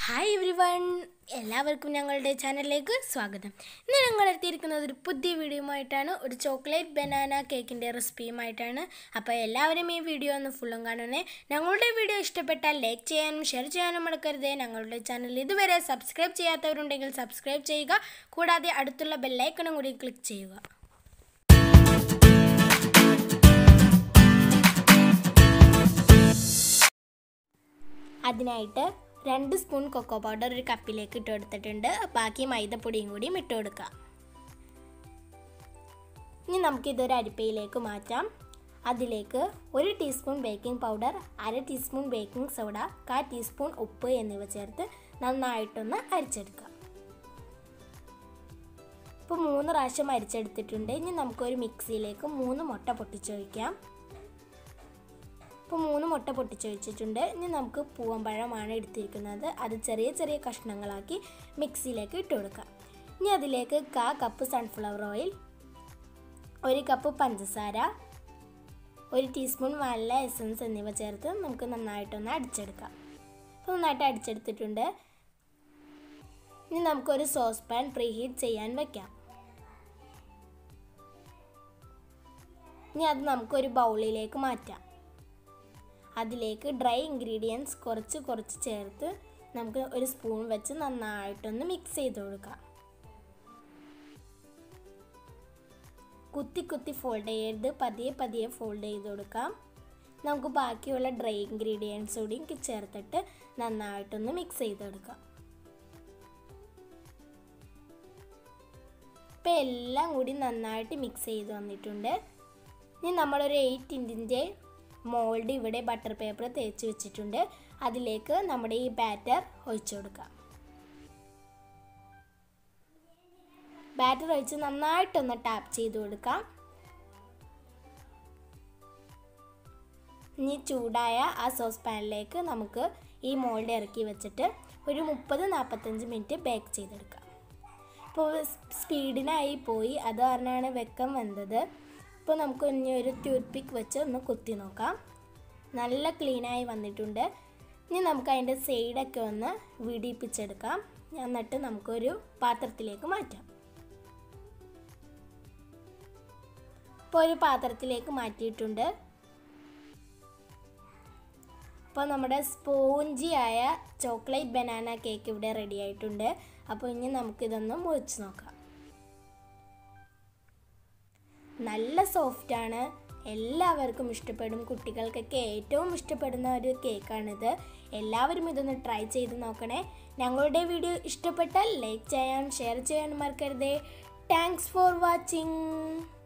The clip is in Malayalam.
ഹായ് എവ്രി വൺ എല്ലാവർക്കും ഞങ്ങളുടെ ചാനലിലേക്ക് സ്വാഗതം ഇന്ന് ഞങ്ങൾ എത്തിയിരിക്കുന്നത് ഒരു പുതിയ വീഡിയോയുമായിട്ടാണ് ഒരു ചോക്ലേറ്റ് ബനാന കേക്കിൻ്റെ റെസിപ്പിയുമായിട്ടാണ് അപ്പോൾ എല്ലാവരും ഈ വീഡിയോ ഒന്ന് ഫുള്ളും കാണണേ ഞങ്ങളുടെ വീഡിയോ ഇഷ്ടപ്പെട്ടാൽ ലൈക്ക് ചെയ്യാനും ഷെയർ ചെയ്യാനും മറക്കരുത് ഞങ്ങളുടെ ചാനൽ ഇതുവരെ സബ്സ്ക്രൈബ് ചെയ്യാത്തവരുണ്ടെങ്കിൽ സബ്സ്ക്രൈബ് ചെയ്യുക കൂടാതെ അടുത്തുള്ള ബെല്ലൈക്കണും കൂടി ക്ലിക്ക് ചെയ്യുക അതിനായിട്ട് രണ്ട് സ്പൂൺ കൊക്കോ പൗഡർ ഒരു കപ്പിലേക്ക് ഇട്ട് കൊടുത്തിട്ടുണ്ട് ബാക്കി മൈദപ്പൊടിയും കൂടിയും ഇട്ട് കൊടുക്കാം ഇനി നമുക്കിതൊരു അരിപ്പയിലേക്ക് മാറ്റാം അതിലേക്ക് ഒരു ടീസ്പൂൺ ബേക്കിംഗ് പൗഡർ അര ടീസ്പൂൺ ബേക്കിംഗ് സോഡ കാ ടീസ്പൂൺ ഉപ്പ് എന്നിവ ചേർത്ത് നന്നായിട്ടൊന്ന് അരിച്ചെടുക്കാം ഇപ്പോൾ മൂന്ന് പ്രാവശ്യം അരിച്ചെടുത്തിട്ടുണ്ട് ഇനി നമുക്കൊരു മിക്സിയിലേക്ക് മൂന്ന് മുട്ട പൊട്ടിച്ചൊഴിക്കാം ഇപ്പോൾ മൂന്ന് മുട്ട പൊട്ടിച്ച് വെച്ചിട്ടുണ്ട് ഇനി നമുക്ക് പൂവമ്പഴമാണ് എടുത്തിരിക്കുന്നത് അത് ചെറിയ ചെറിയ കഷ്ണങ്ങളാക്കി മിക്സിയിലേക്ക് ഇട്ട് കൊടുക്കാം ഇനി അതിലേക്ക് കാ കപ്പ് സൺഫ്ലവർ ഓയിൽ ഒരു കപ്പ് പഞ്ചസാര ഒരു ടീസ്പൂൺ വാനില എസൻസ് എന്നിവ ചേർത്ത് നമുക്ക് നന്നായിട്ടൊന്ന് അടിച്ചെടുക്കാം അപ്പോൾ നന്നായിട്ട് അടിച്ചെടുത്തിട്ടുണ്ട് ഇനി നമുക്കൊരു സോസ് പാൻ പ്രീ ഹീറ്റ് ചെയ്യാൻ വെക്കാം ഇനി അത് നമുക്കൊരു ബൗളിലേക്ക് മാറ്റാം അതിലേക്ക് ഡ്രൈ ഇൻഗ്രീഡിയൻസ് കുറച്ച് കുറച്ച് ചേർത്ത് നമുക്ക് ഒരു സ്പൂൺ വെച്ച് നന്നായിട്ടൊന്ന് മിക്സ് ചെയ്ത് കൊടുക്കാം കുത്തി കുത്തി ഫോൾഡ് ചെയ്ത് പതിയെ പതിയെ ഫോൾഡ് ചെയ്ത് കൊടുക്കാം നമുക്ക് ബാക്കിയുള്ള ഡ്രൈ ഇൻഗ്രീഡിയൻസ് കൂടി ചേർത്തിട്ട് നന്നായിട്ടൊന്ന് മിക്സ് ചെയ്ത് കൊടുക്കാം ഇപ്പം എല്ലാം കൂടി നന്നായിട്ട് മിക്സ് ചെയ്ത് വന്നിട്ടുണ്ട് ഇനി നമ്മളൊരു എയ്റ്റ് ഇഞ്ചിൻ്റെ മോൾഡ് ഇവിടെ ബട്ടർ പേപ്പർ തേച്ച് വെച്ചിട്ടുണ്ട് അതിലേക്ക് നമ്മുടെ ഈ ബാറ്റർ ഒഴിച്ചു കൊടുക്കാം ബാറ്റർ ഒഴിച്ച് നന്നായിട്ടൊന്ന് ടാപ്പ് ചെയ്ത് കൊടുക്കാം ഇനി ചൂടായ ആ സോസ് പാനിലേക്ക് നമുക്ക് ഈ മോൾഡ് ഇറക്കി വെച്ചിട്ട് ഒരു മുപ്പത് നാൽപ്പത്തഞ്ച് മിനിറ്റ് ബേക്ക് ചെയ്തെടുക്കാം ഇപ്പോൾ സ്പീഡിനായി പോയി അത് കാരണമാണ് വെക്കം വെന്തത് ഇപ്പോൾ നമുക്ക് ഇനി ഒരു ട്യൂത്ത് പിക്ക് വെച്ച് ഒന്ന് കുത്തി നോക്കാം നല്ല ക്ലീനായി വന്നിട്ടുണ്ട് ഇനി നമുക്ക് അതിൻ്റെ സൈഡൊക്കെ ഒന്ന് വിടിപ്പിച്ചെടുക്കാം എന്നിട്ട് നമുക്കൊരു പാത്രത്തിലേക്ക് മാറ്റാം ഇപ്പോൾ ഒരു പാത്രത്തിലേക്ക് മാറ്റിയിട്ടുണ്ട് അപ്പോൾ നമ്മുടെ സ്പോഞ്ചിയായ ചോക്ലേറ്റ് ബനാന കേക്ക് ഇവിടെ റെഡി ആയിട്ടുണ്ട് അപ്പോൾ ഇനി നമുക്കിതൊന്ന് മുറിച്ച് നോക്കാം നല്ല സോഫ്റ്റാണ് എല്ലാവർക്കും ഇഷ്ടപ്പെടും കുട്ടികൾക്കൊക്കെ ഏറ്റവും ഇഷ്ടപ്പെടുന്ന ഒരു കേക്കാണിത് എല്ലാവരും ഇതൊന്ന് ട്രൈ ചെയ്ത് നോക്കണേ ഞങ്ങളുടെ വീഡിയോ ഇഷ്ടപ്പെട്ടാൽ ലൈക്ക് ചെയ്യാൻ ഷെയർ ചെയ്യാൻ മറക്കരുതേ താങ്ക്സ് ഫോർ വാച്ചിങ്